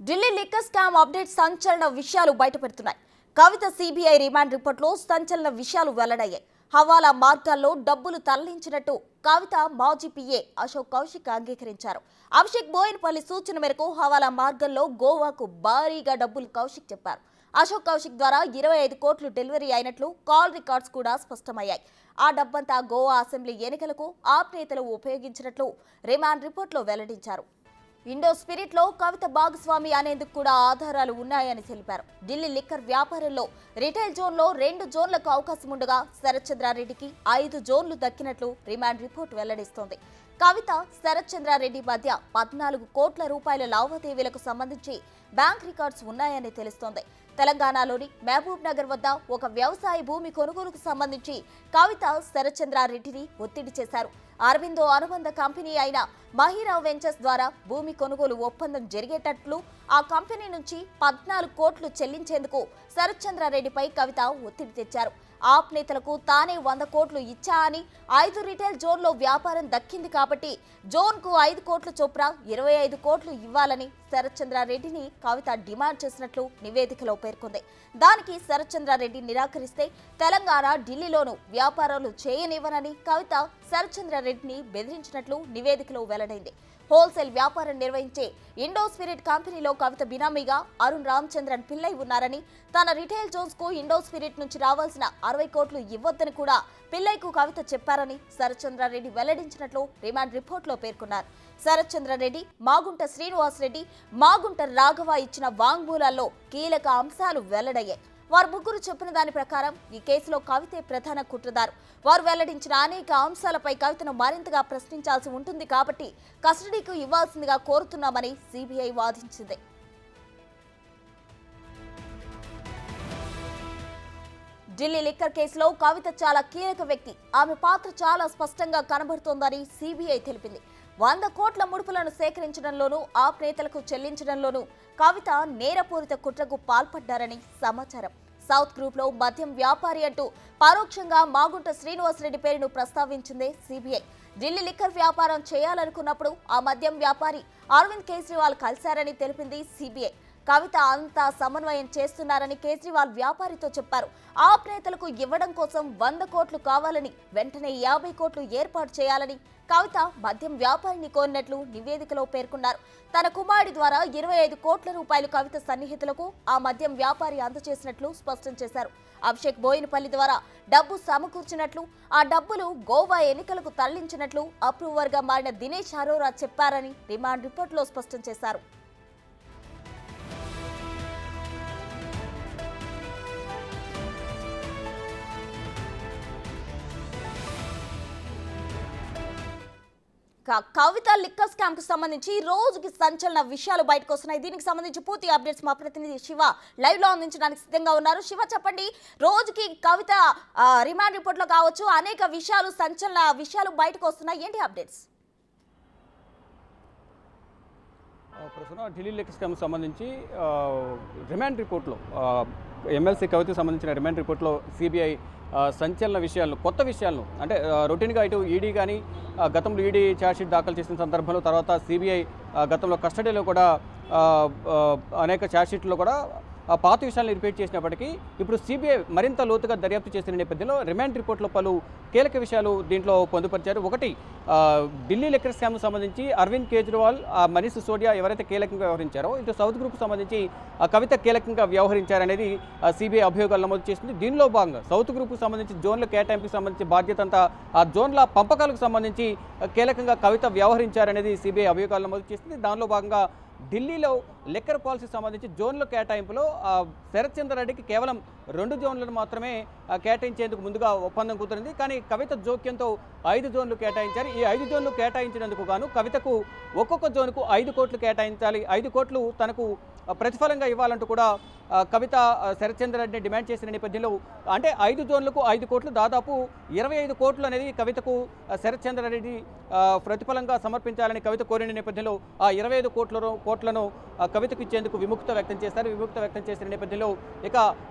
Delhi liquor scam update సంచలన విషయాలు బయటపెడుతున్నాయి కవిత CBI remand రిపోర్ట్లో సంచలన విషయాలు వెల్లడయ్యాయి హవాలా మార్గాల్లో డబ్బులు తరలించినట్టు కవిత మాజీ పిఏ అశోక్ కౌశిక్ అంగీకరించారు అభిషేక్ బోయినపల్లి సూచన మేరకు హవాలా మార్గంలో గోవాకు భారీగా డబ్బులు కౌశిక్ చెప్పారు అశోక్ కౌశిక్ ద్వారా ఇరవై ఐదు కోట్లు డెలివరీ అయినట్లు కాల్ రికార్డ్స్ కూడా స్పష్టమయ్యాయి ఆ డబ్బంతా గోవా అసెంబ్లీ ఎన్నికలకు ఆప్ నేతలు ఉపయోగించినట్లు రిమాండ్ రిపోర్ట్లో వెల్లడించారు ఇండో స్పిరిట్ లో కవిత భాగస్వామి అనేందుకు కూడా ఆధారాలు ఉన్నాయని తెలిపారు ఢిల్లీ లిక్కర్ వ్యాపారంలో రిటైల్ జోన్ లో రెండు జోన్లకు అవకాశం ఉండగా శరత్చంద్రారెడ్డికి ఐదు జోన్లు దక్కినట్లు రిమాండ్ రిపోర్ట్ వెల్లడిస్తోంది కవిత శరత్చంద్రారెడ్డి మధ్య పద్నాలుగు కోట్ల రూపాయల లావాదేవీలకు సంబంధించి బ్యాంక్ రికార్డ్స్ ఉన్నాయని తెలుస్తోంది తెలంగాణలోని మహబూబ్ నగర్ వద్ద ఒక వ్యవసాయ భూమి కొనుగోలుకు సంబంధించి కవిత శరత్చంద్రారెడ్డిని ఒత్తిడి చేశారు అరవిందో అనుబంధ కంపెనీ అయిన మహిరావ్ వెంచర్స్ ద్వారా భూమి కొనుగోలు ఒప్పందం జరిగేటట్లు ఆ కంపెనీ నుంచి పద్నాలుగు కోట్లు చెల్లించేందుకు శరత్చంద్రారెడ్డిపై కవిత ఒత్తిడి తెచ్చారు ఆప్ నేతలకు తానే వంద కోట్లు ఇచ్చా అని ఐదు రిటైల్ జోన్లో వ్యాపారం దక్కింది కాబట్టి జోన్కు ఐదు కోట్ల చొప్పున ఇరవై ఐదు కోట్లు ఇవ్వాలని శరత్చంద్రారెడ్డిని కవిత డిమాండ్ చేసినట్లు నివేదికలో పేర్కొంది దానికి శరత్చంద్రారెడ్డి నిరాకరిస్తే తెలంగాణ ఢిల్లీలోనూ వ్యాపారాలు చేయనివ్వనని కవిత శరత్చంద్రారెడ్డిని బెదిరించినట్లు నివేదికలో వెల్లడైంది హోల్సేల్ వ్యాపారం నిర్వహించే ఇండో స్పిరిట్ కంపెనీలో కవిత బినామీగా అరుణ్ రామచంద్రన్ పిల్లై ఉన్నారని తన రిటైల్ జోన్స్ కు ఇండో స్పిరిట్ నుంచి రావాల్సిన అరవై కోట్లు ఇవ్వొద్దని కూడా పిల్లైకు కవిత చెప్పారని శరత్చంద్రారెడ్డి వెల్లడించినట్లు రిమాండ్ రిపోర్ట్లో పేర్కొన్నారు శరత్చంద్రారెడ్డి మాగుంట శ్రీనివాసరెడ్డి మాగుంట రాఘవ ఇచ్చిన వాంగ్మూలాల్లో కీలక అంశాలు వెల్లడయ్యాయి వారు ముగ్గురు చెప్పిన దాని ప్రకారం ఈ కేసులో కవితే ప్రధాన కుట్రదారు వారు వెల్లడించిన అనేక అంశాలపై కవితను మరింతగా ప్రశ్నించాల్సి ఉంటుంది కాబట్టి కస్టడీకి ఇవ్వాల్సిందిగా కోరుతున్నామని సిబిఐ వాదించింది ఢిల్లీ లిక్కర్ కేసులో కవిత చాలా కీలక వ్యక్తి ఆమె పాత్ర చాలా స్పష్టంగా కనబడుతోందని సిబిఐ తెలిపింది వంద కోట్ల ముడుపులను సేకరించడంలోనూ ఆప్ నేతలకు చెల్లించడంలోనూ కవిత నేరపూరిత కుట్రకు పాల్పడ్డారని సమాచారం సౌత్ గ్రూప్ లో మద్యం వ్యాపారి అంటూ పరోక్షంగా మాగుంట శ్రీనివాసరెడ్డి పేరును ప్రస్తావించిందే సిబిఐ ఢిల్లీ లిక్కర్ వ్యాపారం చేయాలనుకున్నప్పుడు ఆ మద్యం వ్యాపారి అరవింద్ కేజ్రీవాల్ కలిశారని తెలిపింది సిబిఐ కవిత అంతా సమన్వయం చేస్తున్నారని కేజ్రీవాల్ వ్యాపారితో చెప్పారు ఆప్ నేతలకు ఇవ్వడం కోసం వంద కోట్లు కావాలని వెంటనే యాభై కోట్లు ఏర్పాటు చేయాలని కవిత మద్యం వ్యాపారిని కోరినట్లు నివేదికలో పేర్కొన్నారు తన కుమారుడి ద్వారా ఇరవై ఐదు కోట్ల రూపాయలు కవిత సన్నిహితులకు ఆ మద్యం వ్యాపారి అందజేసినట్లు స్పష్టం చేశారు అభిషేక్ బోయినపల్లి ద్వారా డబ్బు సమకూర్చినట్లు ఆ డబ్బులు గోవా ఎన్నికలకు తరలించినట్లు అప్రూవర్గా మారిన దినేష్ అరోరా చెప్పారని రిమాండ్ రిపోర్టులో స్పష్టం చేశారు క- కవిత లిక్కర్ స్కామ్ కు సంబంధించి రోజుకి సంచలన విషయాలు బయటకు వస్తున్నాయి దీనికి సంబంధించి పూర్తి అప్డేట్స్ మా ప్రతినిధి శివ లైవ్ లో అందించడానికి సిద్ధంగా ఉన్నారు శివ చెప్పండి రోజుకి కవిత ఆ, రిమాండ్ రిపోర్ట్ లో కావచ్చు అనేక విషయాలు సంచలన విషయాలు బయటకు వస్తున్నాయి ఏంటి అప్డేట్స్ ఆ, ప్రస్తుతం ఢిల్లీ లిక్కర్ స్కామ్ సంబంధించి ఆ, రిమాండ్ రిపోర్ట్లో ఆ, ఎమ్మెల్సీ కవితకు సంబంధించిన రిమాండ్ రిపోర్ట్లో సిబిఐ ఆ, సంచలన విషయాలను కొత్త విషయాలను అంటే ఆ, రొటీన్గా ఇటు ఈడీ కానీ ఆ, గతంలో ఈడీ ఛార్జ్షీట్ దాఖలు చేసిన సందర్భంలో తర్వాత సిబిఐ గతంలో కస్టడీలో కూడా ఆ, ఆ, అనేక ఛార్జ్షీట్లో కూడా ఆ పాత విషయాలను రిపీట్ చేసినప్పటికీ ఇప్పుడు సిబిఐ మరింత లోతుగా దర్యాప్తు చేసిన నేపథ్యంలో రిమాండ్ రిపోర్ట్లో పలు కీలక విషయాలు దీంట్లో పొందుపరిచారు ఒకటి ఆ, ఢిల్లీ లెక్కర్ స్కామ్కు సంబంధించి అరవింద్ కేజ్రీవాల్ ఆ, మనీష్ సిసోడియా ఎవరైతే కీలకంగా వ్యవహరించారో ఇటు సౌత్ గ్రూప్ సంబంధించి ఆ కవిత కీలకంగా వ్యవహరించారనేది సిబిఐ అభియోగాలు నమోదు చేసింది దీనిలో భాగంగా సౌత్ గ్రూప్కు సంబంధించి జోన్ల కేటాయింపుకు సంబంధించి బాధ్యత అంతా ఆ జోన్ల పంపకాలకు సంబంధించి ఆ, కీలకంగా కవిత వ్యవహరించారనేది సిబిఐ అభియోగాలు నమోదు చేసింది దానిలో భాగంగా ఢిల్లీలో లెక్కర్ పాలసీ సంబంధించి జోన్ల కేటాయింపులో ఆ, శరత్ చంద్రారెడ్డికి కేవలం రెండు జోన్లను మాత్రమే ఆ, కేటాయించేందుకు ముందుగా ఒప్పందం కుదిరింది కానీ కవిత జోక్యంతో ఐదు జోన్లు కేటాయించారు ఈ ఐదు జోన్లు కేటాయించినందుకు గాను కవితకు ఒక్కొక్క జోన్కు ఐదు కోట్లు కేటాయించాలి ఐదు కోట్లు తనకు ఆ, ప్రతిఫలంగా ఇవ్వాలంటూ కూడా ఆ, కవిత ఆ, శరత్చంద్రారెడ్డిని డిమాండ్ చేసిన నేపథ్యంలో అంటే ఐదు జోన్లకు ఐదు కోట్లు దాదాపు ఇరవై ఐదు కోట్లు అనేది కవితకు ఆ, శరత్చంద్రారెడ్డి ఆ, ప్రతిఫలంగా సమర్పించాలని కవిత కోరిన నేపథ్యంలో ఆ ఇరవై ఐదు కోట్ల కోట్లను ఆ, కవితకు ఇచ్చేందుకు విముక్త వ్యక్తం చేశారు విముక్త వ్యక్తం చేసిన నేపథ్యంలో ఇక ఎదురుదాడి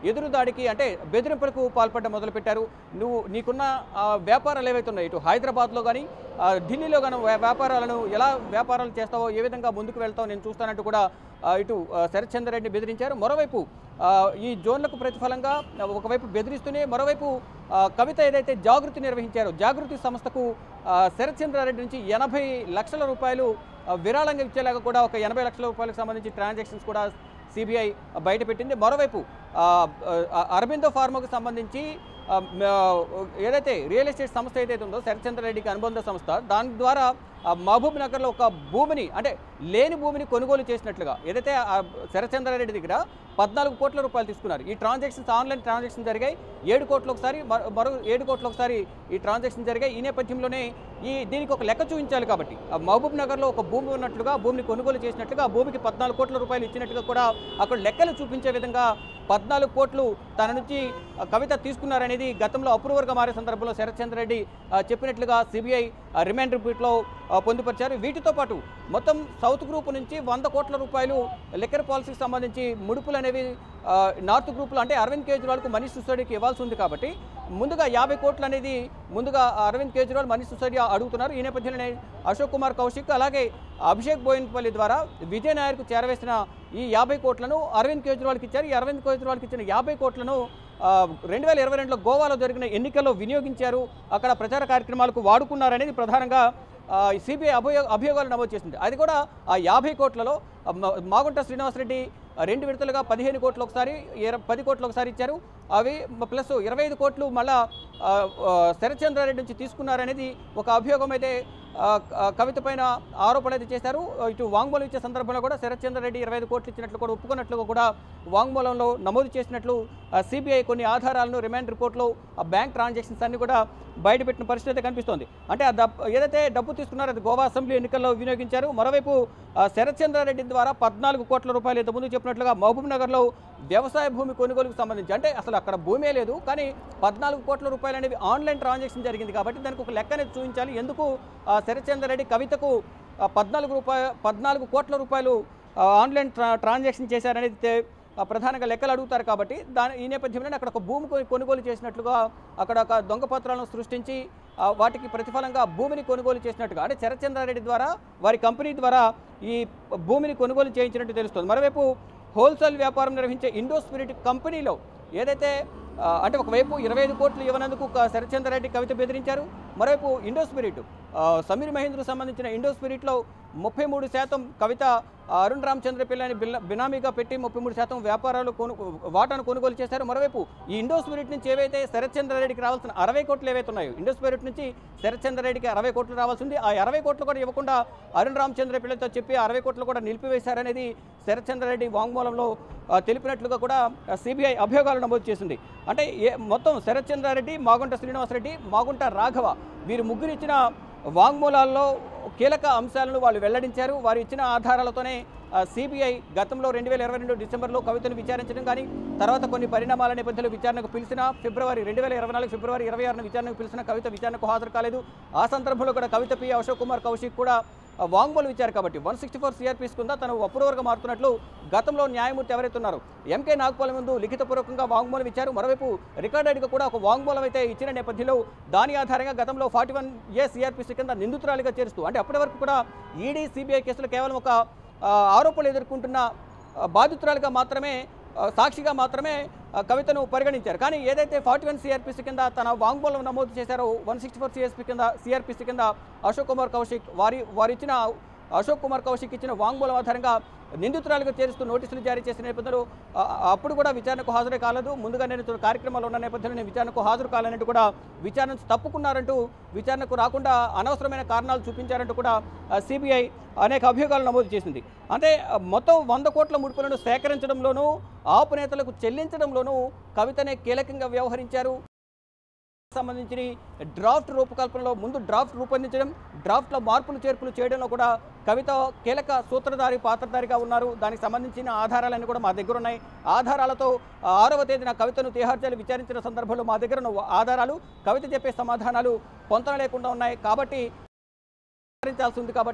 దాడికి అంటే బెదిరింపులకు పాల్పడడం మొదలుపెట్టారు నువ్వు నీకున్న ఆ, వ్యాపారాలు ఏవైతే ఉన్నాయో ఇటు హైదరాబాద్లో కానీ ఢిల్లీలో కానీ వ్యాపారాలను ఎలా వ్యాపారాలు చేస్తావో ఏ విధంగా ముందుకు వెళ్తావో నేను చూస్తానంటూ కూడా ఆ, ఇటు ఆ, శరత్ చంద్ర రెడ్డిని బెదిరించారు మరోవైపు ఆ, ఈ జోన్లకు ప్రతిఫలంగా ఒకవైపు బెదిరిస్తూనే మరోవైపు ఆ, కవిత ఏదైతే జాగృతి నిర్వహించారో జాగృతి సంస్థకు ఆ, శరత్ చంద్రారెడ్డి నుంచి ఎనభై లక్షల రూపాయలు ఆ, విరాళంగా ఇచ్చేలాగా కూడా ఒక ఎనభై లక్షల రూపాయలకు సంబంధించి ట్రాన్సాక్షన్స్ కూడా సిబిఐ బయటపెట్టింది మరోవైపు ఆ, ఆ, అరబిందో ఫార్మాకు సంబంధించి ఆ, మ- ఏదైతే రియల్ ఎస్టేట్ సంస్థ ఏదైతే ఉందో శరత్చంద్ర రెడ్డికి అనుబంధ సంస్థ దాని ద్వారా ఆ మహబూబ్ నగర్లో ఒక భూమిని అంటే లేని భూమిని కొనుగోలు చేసినట్లుగా ఏదైతే ఆ శరత్చంద్ర రెడ్డి దగ్గర పద్నాలుగు కోట్ల రూపాయలు తీసుకున్నారు ఈ ట్రాన్సాక్షన్స్ ఆన్లైన్ ట్రాన్సాక్షన్ జరిగాయి ఏడు కోట్ల ఒకసారి మరో- మరో ఏడు కోట్ల ఒకసారి ఈ ట్రాన్సాక్షన్ జరిగాయి ఈ నేపథ్యంలోనే ఈ దీనికి ఒక లెక్క చూపించాలి కాబట్టి ఆ మహబూబ్ నగర్లో ఒక భూమి ఉన్నట్లుగా భూమిని కొనుగోలు చేసినట్లుగా ఆ భూమికి పద్నాలుగు కోట్ల రూపాయలు ఇచ్చినట్టుగా కూడా అక్కడ లెక్కలు చూపించే విధంగా పద్నాలుగు కోట్లు తన నుంచి ఆ, కవిత తీసుకున్నారనేది గతంలో అప్రూవర్గా మారే సందర్భంలో శరత్చంద్ర రెడ్డి ఆ, చెప్పినట్లుగా సిబిఐ రిమైండ్ రిపోర్ట్లో ఆ, పొందుపరిచారు వీటితో పాటు మొత్తం సౌత్ గ్రూప్ నుంచి వంద కోట్ల రూపాయలు లిక్కర్ పాలసీకి సంబంధించి ముడుపులు అనేవి ఆ, నార్త్ గ్రూపులు అంటే అరవింద్ కేజ్రీవాల్కు మనీష్ సిసోడికి ఇవ్వాల్సి ఉంది కాబట్టి ముందుగా యాభై కోట్లు అనేది ముందుగా అరవింద్ కేజ్రీవాల్ మనీష్ సిసోడియా అడుగుతున్నారు ఈ నేపథ్యంలోనే అశోక్ కుమార్ కౌశిక్ అలాగే అభిషేక్ బోయిన్పల్లి ద్వారా విజయ్ నాయర్కు చేరవేసిన ఈ యాభై కోట్లను అరవింద్ కేజ్రీవాల్కి ఇచ్చారు ఈ అరవింద్ కేజ్రీవాల్కి ఇచ్చిన యాభై కోట్లను రెండు వేల ఇరవై రెండులో గోవాలో జరిగిన ఎన్నికల్లో వినియోగించారు అక్కడ ప్రచార కార్యక్రమాలకు వాడుకున్నారనేది ప్రధానంగా సిబిఐ అభియో అభియోగాలు నమోదు చేసింది అది కూడా ఆ యాభై కోట్లలో ఆ, మ- మాగుంట శ్రీనివాసరెడ్డి ఆ, రెండు విడతలుగా పదిహేను కోట్లు ఒకసారి ఇర- పది కోట్లు ఒకసారి ఇచ్చారు అవి మ- ప్లస్ ఇరవై ఐదు కోట్లు మళ్ళా ఆ, ఆ, శరత్చంద్రారెడ్డి నుంచి తీసుకున్నారనేది ఒక అభియోగం అయితే ఆ, ఆ, కవిత పైన ఆరోపణ అయితే చేశారు ఇటు వాంగ్మూలం ఇచ్చే సందర్భంలో కూడా శరత్చంద్రారెడ్డి ఇరవై ఐదు కోట్లు ఇచ్చినట్లు కూడా ఒప్పుకున్నట్లుగా కూడా వాంగ్మూలంలో నమోదు చేసినట్లు సిబిఐ కొన్ని ఆధారాలను రిమాండ్ రిపోర్ట్లో ఆ బ్యాంక్ ట్రాన్సాక్షన్స్ అన్ని కూడా బయటపెట్టిన పరిస్థితి అయితే కనిపిస్తోంది అంటే ఆ డబ్బు ఏదైతే డబ్బు తీసుకున్నారో అది గోవా అసెంబ్లీ ఎన్నికల్లో వినియోగించారు మరోవైపు ఆ, శరత్చంద్రారెడ్డి ద్వారా పద్నాలుగు కోట్ల రూపాయలు ఇంతకుముందు చెప్పినట్లుగా మహబూబ్ నగర్లో వ్యవసాయ భూమి కొనుగోలుకు సంబంధించి అంటే అసలు అక్కడ భూమే లేదు కానీ పద్నాలుగు కోట్ల రూపాయలు అనేవి ఆన్లైన్ ట్రాన్సాక్షన్ జరిగింది కాబట్టి దానికి ఒక లెక్క అనేది చూపించాలి ఎందుకు ఆ, శరత్చంద్రారెడ్డి కవితకు ఆ, పద్నాలుగు రూపాయ పద్నాలుగు కోట్ల రూపాయలు ఆ, ఆన్లైన్ ట్రా ట్రాన్సాక్షన్ చేశారనేది తే- ఆ, ప్రధానంగా లెక్కలు అడుగుతారు కాబట్టి దాని ఈ నేపథ్యంలోనే అక్కడ ఒక భూమి కొ- కొనుగోలు చేసినట్లుగా అక్కడ ఒక దొంగ పత్రాలను సృష్టించి ఆ, వాటికి ప్రతిఫలంగా భూమిని కొనుగోలు చేసినట్టుగా అంటే శరత్చంద్రారెడ్డి ద్వారా వారి కంపెనీ ద్వారా ఈ భూమిని కొనుగోలు చేయించినట్టు తెలుస్తుంది మరోవైపు హోల్సేల్ వ్యాపారం నిర్వహించే ఇండో స్పిరిట్ కంపెనీలో ఏదైతే ఆ, అంటే ఒకవైపు ఇరవై ఐదు కోట్లు ఇవ్వనందుకు క- శరత్చంద్రారెడ్డి కవిత బెదిరించారు మరోవైపు ఇండో స్పిరిట్ ఆ, సమీర్ మహేంద్రకు సంబంధించిన ఇండో స్పిరిట్లో ముప్పై మూడు శాతం కవిత ఆ, అరుణ్ రామచంద్ర పిల్లని బిల్ల బినామీగా పెట్టి ముప్పై మూడు శాతం వ్యాపారాలు కొను వాటాను కొనుగోలు చేశారు మరోవైపు ఈ ఇండో స్పిరిట్ నుంచి ఏవైతే శరత్చంద్రారెడ్డికి రావాల్సిన అరవై కోట్లు ఏవైతే ఉన్నాయో ఇండో స్పిరిట్ నుంచి శరత్చంద్రారెడ్డికి అరవై కోట్లు రావాల్సి ఉంది ఆ అరవై కోట్లు కూడా ఇవ్వకుండా అరుణ్ రామచంద్ర పిల్లలతో చెప్పి అరవై కోట్లు కూడా నిలిపివేశారనేది శరత్చంద్రారెడ్డి వాంగ్మూలంలో ఆ, తెలిపినట్లుగా కూడా సిబిఐ అభియోగాలు నమోదు చేసింది అంటే ఏ మొత్తం శరత్చంద్రారెడ్డి మాగుంట శ్రీనివాసరెడ్డి మాగుంట రాఘవ వీరు ముగ్గురు ఇచ్చిన వాంగ్మూలాల్లో కీలక అంశాలను వాళ్ళు వెల్లడించారు వారు ఇచ్చిన ఆధారాలతోనే సిబిఐ గతంలో రెండు వేల ఇరవై రెండు డిసెంబర్లో కవితను విచారించడం కానీ తర్వాత కొన్ని పరిణామాల నేపథ్యంలో విచారణకు పిలిచిన ఫిబ్రవరి రెండు వేల ఇరవై నాలుగు ఫిబ్రవరి ఇరవై ఆరున విచారణకు పిలిచిన కవిత విచారణకు హాజరు కాలేదు ఆ సందర్భంలో కూడా కవిత పి అశోక్ కుమార్ కౌశిక్ కూడా ఆ, వాంగ్మూలం ఇచ్చారు కాబట్టి వన్ సిక్స్టీ ఫోర్ సిఆర్పీస్ కింద తను అప్రూవర్గా మారుతున్నట్లు గతంలో న్యాయమూర్తి ఎవరైతే ఉన్నారో ఎంకే నాగపాల ముందు లిఖితపూర్వకంగా వాంగ్మూలం ఇచ్చారు మరోవైపు రికార్డెడ్గా కూడా ఒక వాంగ్మూలం అయితే ఇచ్చిన నేపథ్యంలో దాని ఆధారంగా గతంలో ఫార్టీ వన్ ఏ సిఆర్పీసీ కింద నిందితురాలిగా చేరుస్తూ అంటే అప్పటి వరకు కూడా ఈడీ సిబిఐ కేసులు కేవలం ఒక ఆ, ఆరోపణలు ఎదుర్కొంటున్న ఆ, బాధితురాలుగా మాత్రమే ఆ, సాక్షిగా మాత్రమే ఆ, కవితను పరిగణించారు కానీ ఏదైతే ఫార్టీ వన్ సిఆర్పిసి కింద తన వాంగ్మూలం నమోదు చేశారో వన్ సిక్స్టీ ఫోర్ సిఎస్పి కింద సిఆర్పిసి కింద అశోక్ కుమార్ కౌశిక్ వారి వారు ఇచ్చిన అశోక్ కుమార్ కౌశిక్ ఇచ్చిన వాంగ్మూలం ఆధారంగా నిందితురాలుగా చేరుస్తూ నోటీసులు జారీ చేసిన నేపథ్యంలో ఆ, ఆ, అప్పుడు కూడా విచారణకు హాజరే కాలేదు ముందుగా నేను ఇతర కార్యక్రమాలు ఉన్న నేపథ్యంలో నేను విచారణకు హాజరు కాలేనంటూ కూడా విచారణ నుంచి తప్పుకున్నారంటూ విచారణకు రాకుండా అనవసరమైన కారణాలు చూపించారంటూ కూడా సిబిఐ అనేక అభియోగాలు నమోదు చేసింది అంటే ఆ, మొత్తం వంద కోట్ల ముడుపులను సేకరించడంలోనూ ఆపు నేతలకు చెల్లించడంలోనూ కవితనే కీలకంగా వ్యవహరించారు సంబంధించిన డ్రాఫ్ట్ రూపకల్పనలో ముందు డ్రాఫ్ట్ రూపొందించడం డ్రాఫ్ట్లో మార్పులు చేర్పులు చేయడంలో కూడా కవిత కీలక సూత్రధారి పాత్రధారిగా ఉన్నారు దానికి సంబంధించిన ఆధారాలన్నీ కూడా మా దగ్గర ఉన్నాయి ఆధారాలతో ఆ, ఆరవ తేదీన కవితను తిహార్ జైలు విచారించిన సందర్భంలో మా దగ్గర ఉన్న ఆధారాలు కవిత చెప్పే సమాధానాలు పొంతన లేకుండా ఉన్నాయి కాబట్టి విచారించాల్సి ఉంది కాబట్టి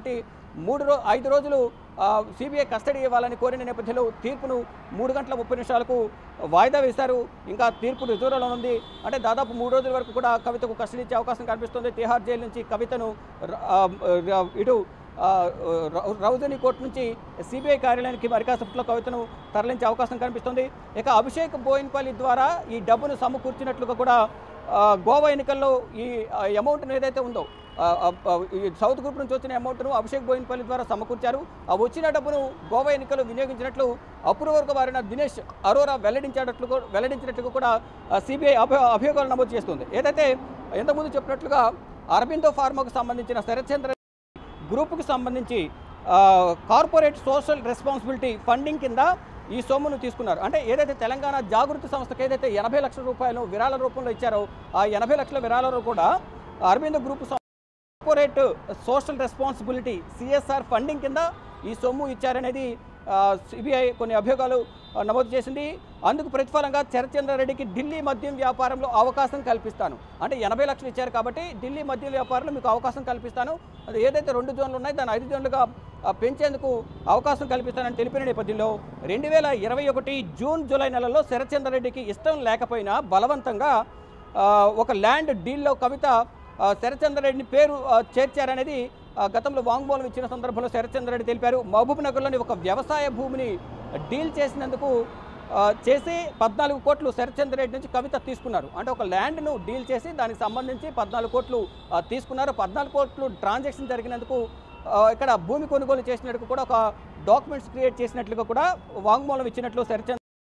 మూడు రో ఐదు రోజులు సిబిఐ కస్టడీ ఇవ్వాలని కోరిన నేపథ్యంలో తీర్పును మూడు గంటల ముప్పై నిమిషాలకు వాయిదా వేశారు ఇంకా తీర్పు రిజర్వ్లో ఉంది అంటే దాదాపు మూడు రోజుల వరకు కూడా కవితకు కస్టడీ ఇచ్చే అవకాశం కనిపిస్తుంది తిహార్ జైలు నుంచి కవితను ర- ఆ, ర- ఇటు ఆ, రౌ- రౌజని కోర్టు నుంచి సిబిఐ కార్యాలయానికి మరికాసపుట్లో కవితను తరలించే అవకాశం కనిపిస్తుంది ఇక అభిషేక్ బోయిన్పల్లి ద్వారా ఈ డబ్బును సమకూర్చినట్లుగా కూడా ఆ, గోవా ఎన్నికల్లో ఈ అమౌంట్ ఏదైతే ఉందో ఆ, ఆ, ఆ, ఈ సౌత్ గ్రూప్ నుంచి వచ్చిన అమౌంట్ను అభిషేక్ బోయిన్పల్లి ద్వారా సమకూర్చారు ఆ వచ్చిన డబ్బును గోవా ఎన్నికల్లో వినియోగించినట్లు అప్రూవర్గా మారిన దినేష్ అరోరా వెల్లడించేటట్లు కూ- వెల్లడించినట్లుగా కూడా సిబిఐ అభియోగాలు నమోదు చేస్తుంది ఏదైతే ఇంతకుముందు చెప్పినట్లుగా అరబిందో ఫార్మాకు సంబంధించిన శరత్చంద్ర గ్రూపుకు సంబంధించి ఆ, కార్పొరేట్ సోషల్ రెస్పాన్సిబిలిటీ ఫండింగ్ కింద ఈ సొమ్మును తీసుకున్నారు అంటే ఏదైతే తెలంగాణ జాగృతి సంస్థకు ఏదైతే ఎనభై లక్షల రూపాయలు విరాళ రూపంలో ఇచ్చారో ఆ ఎనభై లక్షల విరాళాలు కూడా అరవింద్ గ్రూప్ సం- corporate social responsibility CSR funding కింద ఈ సొమ్ము ఇచ్చారనేది సిబిఐ కొన్ని అభియోగాలు ఆ, నమోదు చేసింది అందుకు ప్రతిఫలంగా చరచంద్రారెడ్డికి ఢిల్లీ మద్యం వ్యాపారంలో అవకాశం కల్పిస్తాను అంటే ఎనభై లక్షలు ఇచ్చారు కాబట్టి ఢిల్లీ మద్యం వ్యాపారంలో మీకు అవకాశం కల్పిస్తాను అది ఏదైతే రెండు జోన్లు ఉన్నాయో దాన్ని ఐదు జోన్లుగా ఆ, పెంచేందుకు అవకాశం కల్పిస్తానని తెలిపిన నేపథ్యంలో రెండు వేల ఇరవై ఒకటి జూన్ జూలై నెలలో శరచంద్రారెడ్డికి ఇష్టం లేకపోయినా బలవంతంగా ఆ, ఒక ల్యాండ్ డీల్లో కవిత ఆ, శరచంద్రారెడ్డిని పేరు ఆ, చేర్చారనేది ఆ, గతంలో వాంగ్మూలం ఇచ్చిన సందర్భంలో శరచంద్రారెడ్డి తెలిపారు మహబూబ్ నగర్లోని ఒక వ్యవసాయ భూమిని డీల్ చేసినందుకు ఆ, చేసి పద్నాలుగు కోట్లు శరచంద్రారెడ్డి నుంచి కవిత తీసుకున్నారు అంటే ఒక ల్యాండ్ను డీల్ చేసి దానికి సంబంధించి పద్నాలుగు కోట్లు ఆ, తీసుకున్నారు పద్నాలుగు కోట్లు ట్రాన్సాక్షన్ జరిగినందుకు ఆ, ఇక్కడ భూమి కొనుగోలు చేసినట్టు కూడా ఒక డాక్యుమెంట్స్ క్రియేట్ చేసినట్లుగా కూడా వాంగ్మూలం ఇచ్చినట్లు శరచంద్ర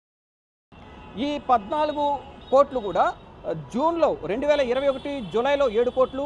ఈ పద్నాలుగు కోట్లు కూడా ఆ, జూన్లో రెండు వేల ఇరవై ఒకటి జూలైలో ఏడు కోట్లు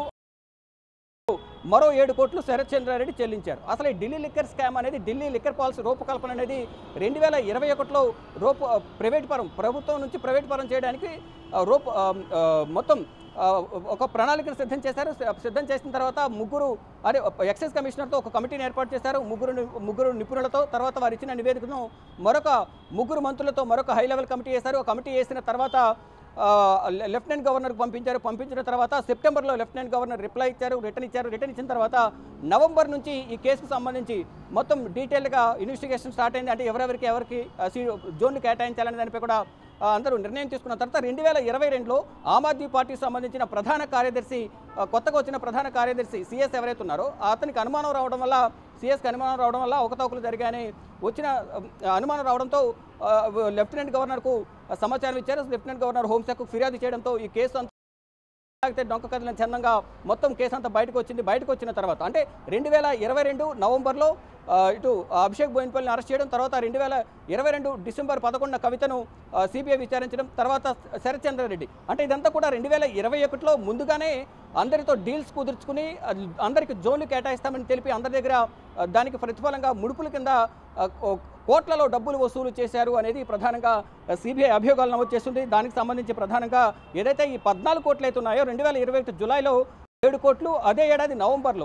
మరో ఏడు కోట్లు శరత్ చంద్రారెడ్డి చెల్లించారు అసలు ఈ ఢిల్లీ లిక్కర్ స్కామ్ అనేది ఢిల్లీ లిక్కర్ పాలసీ రూపకల్పన అనేది రెండు వేల ఇరవై ఒకటిలో రూప ప్రైవేట్ పరం ప్రభుత్వం నుంచి ప్రైవేట్ పరం చేయడానికి ఆ, రూప ఆ, ఆ, మొత్తం ఆ, ఒక ప్రణాళికను సిద్ధం చేశారు స- సిద్ధం చేసిన తర్వాత ముగ్గురు అదే ఎక్సైజ్ కమిషనర్తో ఒక కమిటీని ఏర్పాటు చేశారు ముగ్గురు ని- ముగ్గురు నిపుణులతో తర్వాత వారు ఇచ్చిన నివేదికను మరొక ముగ్గురు మంత్రులతో మరొక హై లెవెల్ కమిటీ వేశారు ఆ కమిటీ వేసిన తర్వాత ఆ, లె- లెఫ్టినెంట్ గవర్నర్కి పంపించారు పంపించిన తర్వాత సెప్టెంబర్లో లెఫ్టినెంట్ గవర్నర్ రిప్లై ఇచ్చారు రిటర్న్ ఇచ్చారు రిటర్న్ ఇచ్చిన తర్వాత నవంబర్ నుంచి ఈ కేసుకు సంబంధించి మొత్తం డీటెయిల్గా ఇన్వెస్టిగేషన్ స్టార్ట్ అయింది అంటే ఎవరెవరికి ఎవరికి ఆ, సీ జోన్లు కేటాయించాలనే దానిపై కూడా ఆ, అందరూ నిర్ణయం తీసుకున్న తర్వాత రెండు వేల ఇరవై రెండులో ఆమ్ ఆద్మీ పార్టీకి సంబంధించిన ప్రధాన కార్యదర్శి ఆ, కొత్తగా వచ్చిన ప్రధాన కార్యదర్శి సిఎస్ ఎవరైతే ఉన్నారో అతనికి అనుమానం రావడం వల్ల సిఎస్కి అనుమానం రావడం వల్ల అవకతవకలు జరిగాయని వచ్చిన ఆ, అనుమానం రావడంతో ఆ, లెఫ్టినెంట్ గవర్నర్కు సమాచారం ఇచ్చారు లెఫ్టినెంట్ గవర్నర్ హోంశాఖకు ఫిర్యాదు చేయడంతో ఈ కేసు అంతా అయితే డొంక కదిలిన చందంగా మొత్తం కేసు అంతా బయటకు వచ్చింది బయటకు వచ్చిన తర్వాత అంటే రెండు వేల ఇరవై రెండు నవంబర్లో ఆ, ఇటు అభిషేక్ బోయిన్పల్లిని అరెస్ట్ చేయడం తర్వాత రెండు వేల ఇరవై రెండు డిసెంబర్ పదకొండున కవితను సిబిఐ విచారించడం తర్వాత శరత్చంద్రారెడ్డి అంటే ఇదంతా కూడా రెండు వేల ఇరవై ఒకటిలో ముందుగానే అందరితో డీల్స్ కుదుర్చుకుని ఆ, అందరికి జోన్లు కేటాయిస్తామని తెలిపి అందరి దగ్గర ఆ, దానికి ప్రతిఫలంగా ముడుపుల కింద ఆ, కో- కోట్లలో డబ్బులు వసూలు చేశారు అనేది ప్రధానంగా సిబిఐ అభియోగాలు నమోదు చేస్తుంది దానికి సంబంధించి ప్రధానంగా ఏదైతే ఈ పద్నాలుగు కోట్లు అయితే ఉన్నాయో రెండు వేల ఇరవై ఒకటి జూలైలో ఏడు కోట్లు అదే ఏడాది నవంబర్లో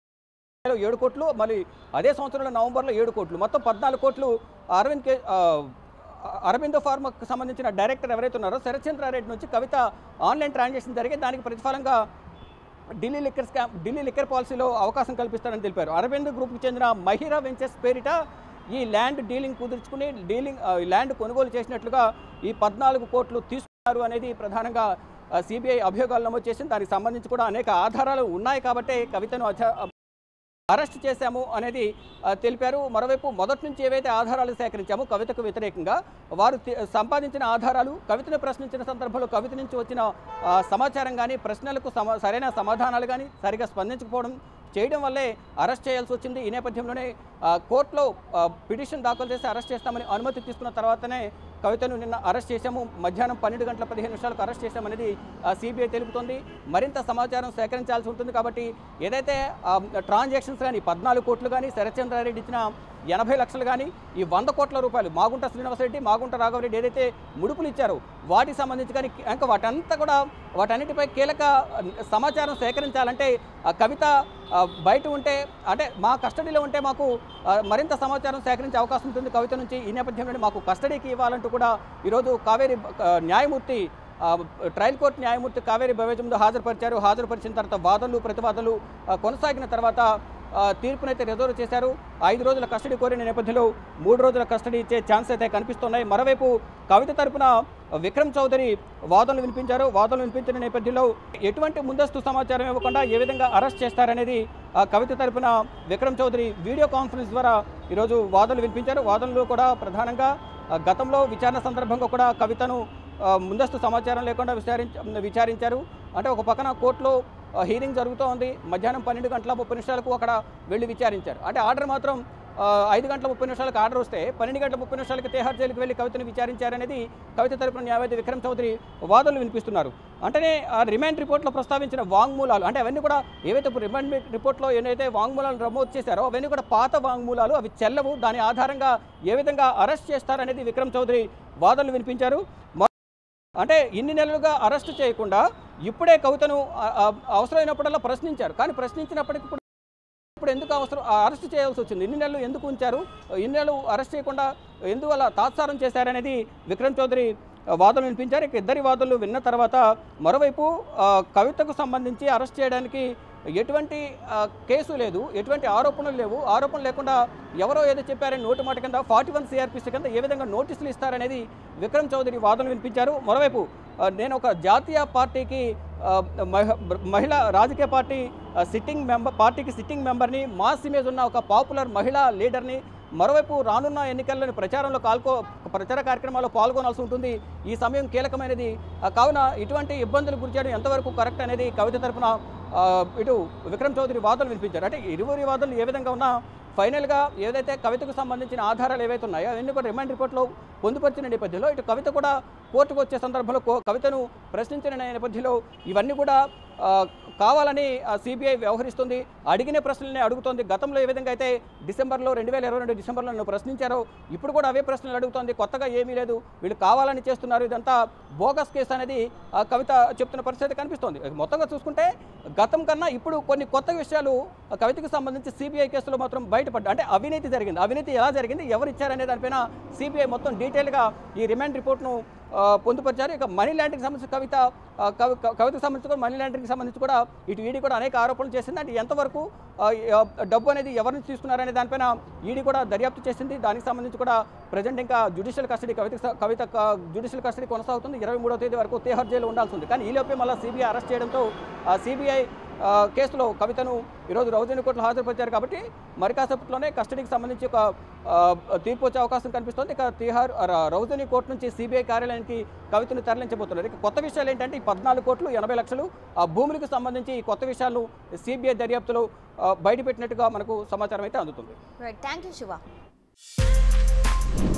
ఏడు కోట్లు మళ్ళీ అదే సంవత్సరంలో నవంబర్లో ఏడు కోట్లు మొత్తం పద్నాలుగు కోట్లు అరవింద్ కే ఆ, అరవిందో ఫార్మాకు సంబంధించిన డైరెక్టర్ ఎవరైతే ఉన్నారో శరత్చంద్రారెడ్డి నుంచి కవిత ఆన్లైన్ ట్రాన్సాక్షన్ జరిగి దానికి ప్రతిఫలంగా Delhi liquor scam Delhi liquor పాలసీలో అవకాశం కల్పిస్తారని తెలిపారు అరవింద్ గ్రూప్కి చెందిన మహిరా వెంచర్స్ పేరిట ఈ ల్యాండ్ డీలింగ్ కుదుర్చుకుని డీలింగ్ ఆ, ల్యాండ్ కొనుగోలు చేసినట్లుగా ఈ పద్నాలుగు కోట్లు తీసుకున్నారు అనేది ప్రధానంగా సిబిఐ అభియోగాలు నమోదు చేసింది దానికి సంబంధించి కూడా అనేక ఆధారాలు ఉన్నాయి కాబట్టే కవితను అచ- అరెస్ట్ చేశాము అనేది ఆ, తెలిపారు మరోవైపు మొదటి నుంచి ఏవైతే ఆధారాలు సేకరించామో కవితకు వ్యతిరేకంగా వారు తి- సంపాదించిన ఆధారాలు కవితను ప్రశ్నించిన సందర్భంలో కవిత నుంచి వచ్చిన ఆ, సమాచారం కానీ ప్రశ్నలకు సమ సరైన సమాధానాలు కానీ సరిగా స్పందించకపోవడం చేయడం వల్లే అరెస్ట్ చేయాల్సి వచ్చింది ఈ నేపథ్యంలోనే ఆ, కోర్టులో ఆ, పిటిషన్ దాఖలు చేసి అరెస్ట్ చేస్తామని అనుమతి తీసుకున్న తర్వాతనే కవితను నిన్న అరెస్ట్ చేశాము మధ్యాహ్నం పన్నెండు గంటల పదిహేను నిమిషాలకు అరెస్ట్ చేశామనేది సిబిఐ తెలుపుతోంది మరింత సమాచారం సేకరించాల్సి ఉంటుంది కాబట్టి ఏదైతే ట్రాన్సాక్షన్స్ కానీ పద్నాలుగు కోట్లు కానీ శరత్చంద్రారెడ్డి ఇచ్చిన ఎనభై లక్షలు కానీ ఈ వంద కోట్ల రూపాయలు మాగుంట శ్రీనివాసరెడ్డి మాగుంట రాఘవరెడ్డి ఏదైతే ముడుపులు ఇచ్చారో వాటికి సంబంధించి కానీ ఇంకా వాటంతా కూడా వాటన్నిటిపై కీలక సమాచారం సేకరించాలంటే ఆ కవిత ఆ, బయట ఉంటే అంటే మా కస్టడీలో ఉంటే మాకు ఆ, మరింత సమాచారం సేకరించే అవకాశం ఉంటుంది కవిత నుంచి ఈ నేపథ్యంలోనే మాకు కస్టడీకి ఇవ్వాలంటూ కూడా ఈరోజు కావేరి ఆ, న్యాయమూర్తి ఆ, ట్రయల్ కోర్టు న్యాయమూర్తి కావేరి భవేజ ముందు హాజరుపరిచారు హాజరుపరిచిన తర్వాత వాదనలు ప్రతివాదనలు ఆ, కొనసాగిన తర్వాత ఆ, తీర్పునైతే రిజర్వ్ చేశారు ఐదు రోజుల కస్టడీ కోరిన నేపథ్యంలో మూడు రోజుల కస్టడీ ఇచ్చే ఛాన్స్ అయితే కనిపిస్తున్నాయి మరోవైపు కవిత తరపున విక్రమ్ చౌదరి వాదనలు వినిపించారు వాదనలు వినిపించిన నేపథ్యంలో ఎటువంటి ముందస్తు సమాచారం ఇవ్వకుండా ఏ విధంగా అరెస్ట్ చేస్తారనేది ఆ కవిత తరపున విక్రమ్ చౌదరి వీడియో కాన్ఫరెన్స్ ద్వారా ఈరోజు వాదనలు వినిపించారు వాదనలు కూడా ప్రధానంగా ఆ, గతంలో విచారణ సందర్భంగా కూడా కవితను ఆ, ముందస్తు సమాచారం లేకుండా విచారించ విచారించారు అంటే ఒక పక్కన కోర్టులో ఆ, హీరింగ్ జరుగుతూ ఉంది మధ్యాహ్నం పన్నెండు గంటల ముప్పై నిమిషాలకు అక్కడ వెళ్ళి విచారించారు అంటే ఆర్డర్ మాత్రం ఆ, ఐదు గంటల ముప్పై నిమిషాలకు ఆర్డర్ వస్తే పన్నెండు గంటల ముప్పై నిమిషాలకి తిహార్ జైలుకి వెళ్ళి కవితను విచారించారనేది కవిత తరపున న్యాయవాది విక్రమ్ చౌదరి వాదనలు వినిపిస్తున్నారు అంటేనే ఆ రిమాండ్ రిపోర్ట్లో ప్రస్తావించిన వాంగ్మూలాలు అంటే అవన్నీ కూడా ఏవైతే ఇప్పుడు రిమాండ్ రిపోర్ట్లో ఏదైతే వాంగ్మూలాలు నమోదు చేశారో అవన్నీ కూడా పాత వాంగ్మూలాలు అవి చెల్లవు దాని ఆధారంగా ఏ విధంగా అరెస్ట్ చేస్తారనేది విక్రమ్ చౌదరి వాదనలు వినిపించారు మ- అంటే ఇన్ని నెలలుగా అరెస్ట్ చేయకుండా ఇప్పుడే కవితను ఆ- ఆ- అవసరమైనప్పుడల్లా ప్రశ్నించారు కానీ ప్రశ్నించినప్పటికీ కూడా ఇప్పుడు ఎందుకు అవసరం ఆ అరెస్ట్ చేయాల్సి వచ్చింది ఇన్ని నెలలు ఎందుకు ఉంచారు ఇన్ని నెలలు అరెస్ట్ చేయకుండా ఎందువల్ల తాత్సారం చేశారనేది విక్రమ్ చౌదరి ఆ, వాదనలు వినిపించారు ఇక ఇద్దరి వాదనలు విన్న తర్వాత మరోవైపు ఆ, కవితకు సంబంధించి అరెస్ట్ చేయడానికి ఎటువంటి ఆ, కేసు లేదు ఎటువంటి ఆరోపణలు లేవు ఆరోపణలు లేకుండా ఎవరో ఏదో చెప్పారని నోటి మాట కింద ఫార్టీ వన్ సిఆర్పిసి కింద ఏ విధంగా నోటీసులు ఇస్తారనేది విక్రమ్ చౌదరి వాదనలు వినిపించారు మరోవైపు ఆ, నేను ఒక జాతీయ పార్టీకి ఆ, మహ- మహిళా రాజకీయ పార్టీ ఆ, సిట్టింగ్ మెంబర్ పార్టీకి సిట్టింగ్ మెంబర్ని మాస్ ఇమేజ్ ఉన్న ఒక పాపులర్ మహిళా లీడర్ని మరోవైపు రానున్న ఎన్నికల్లోని ప్రచారంలో కాల్కో ప్రచార కార్యక్రమాల్లో పాల్గొనాల్సి ఉంటుంది ఈ సమయం కీలకమైనది ఆ, కావున ఇటువంటి ఇబ్బందులు గురి చేయడం ఎంతవరకు కరెక్ట్ అనేది కవిత తరపున ఆ, ఇటు విక్రమ్ చౌదరి వాదనలు వినిపించారు అంటే ఇరువురి వాదనలు ఏ విధంగా ఉన్నా ఫైనల్గా ఏదైతే కవితకు సంబంధించిన ఆధారాలు ఏవైతే ఉన్నాయో అవన్నీ కూడా రిమాండ్ రిపోర్ట్లో పొందుపరిచిన నేపథ్యంలో ఇటు కవిత కూడా కోర్టుకు వచ్చే సందర్భంలో కో- కవితను ప్రశ్నించిన నేపథ్యంలో ఇవన్నీ కూడా ఆ, కావాలని సిబిఐ వ్యవహరిస్తుంది అడిగిన ప్రశ్నలనే అడుగుతోంది గతంలో ఏ విధంగా అయితే డిసెంబర్లో రెండు వేల ఇరవై రెండు డిసెంబర్లో నన్ను ప్రశ్నించారో ఇప్పుడు కూడా అవే ప్రశ్నలు అడుగుతోంది కొత్తగా ఏమీ లేదు వీళ్ళు కావాలని చేస్తున్నారు ఇదంతా బోగస్ కేసు అనేది ఆ, కవిత చెప్తున్న పరిస్థితి కనిపిస్తోంది మొత్తంగా చూసుకుంటే గతం కన్నా ఇప్పుడు కొన్ని కొత్త విషయాలు ఆ, కవితకు సంబంధించి సిబిఐ కేసులో మాత్రం బయటపడ్డా అంటే అవినీతి జరిగింది అవినీతి ఎలా జరిగింది ఎవరు ఇచ్చారనే దానిపైన సిబిఐ మొత్తం డీటెయిల్గా ఈ రిమాండ్ రిపోర్ట్ను ఆ, పొందుపరిచారు ఇక మనీ లాండరింగ్ సంబంధించి కవిత ఆ, కవి క- కవితకు సంబంధించి కూడా మనీ లాండరింగ్ సంబంధించి కూడా ఇటు ఈడీ కూడా అనేక ఆరోపణలు చేసింది అంటే ఎంతవరకు ఆ, ఆ, డబ్బు అనేది ఎవరి నుంచి తీసుకున్నారనే దానిపైన ఈడీ కూడా దర్యాప్తు చేసింది దానికి సంబంధించి కూడా ప్రజెంట్ ఇంకా judicial custody Kavitha Kavitha judicial custody కొనసాగుతుంది ఇరవై మూడో తేదీ వరకు తేహర్ జైలు ఉండాల్సి ఉంది కానీ ఈలోపే మళ్ళీ సిబిఐ అరెస్ట్ చేయడంతో ఆ సిబిఐ ఆ, కేసులో కవితను ఈరోజు రౌజని కోర్టులో హాజరుపరిచారు కాబట్టి మరి కాసేపట్లోనే కస్టడీకి సంబంధించి ఒక ఆ, తీర్పు వచ్చే అవకాశం కనిపిస్తోంది ఇక తిహార్ ర- రౌజని కోర్టు నుంచి సిబిఐ కార్యాలయానికి కవితను తరలించబోతున్నారు ఇక కొత్త విషయాలు ఏంటంటే ఈ పద్నాలుగు కోట్లు ఎనభై లక్షలు ఆ భూములకు సంబంధించి ఈ కొత్త విషయాలను సిబిఐ దర్యాప్తులో ఆ, బయటపెట్టినట్టుగా మనకు సమాచారం అయితే అందుతుంది రైట్ థ్యాంక్ యూ శివ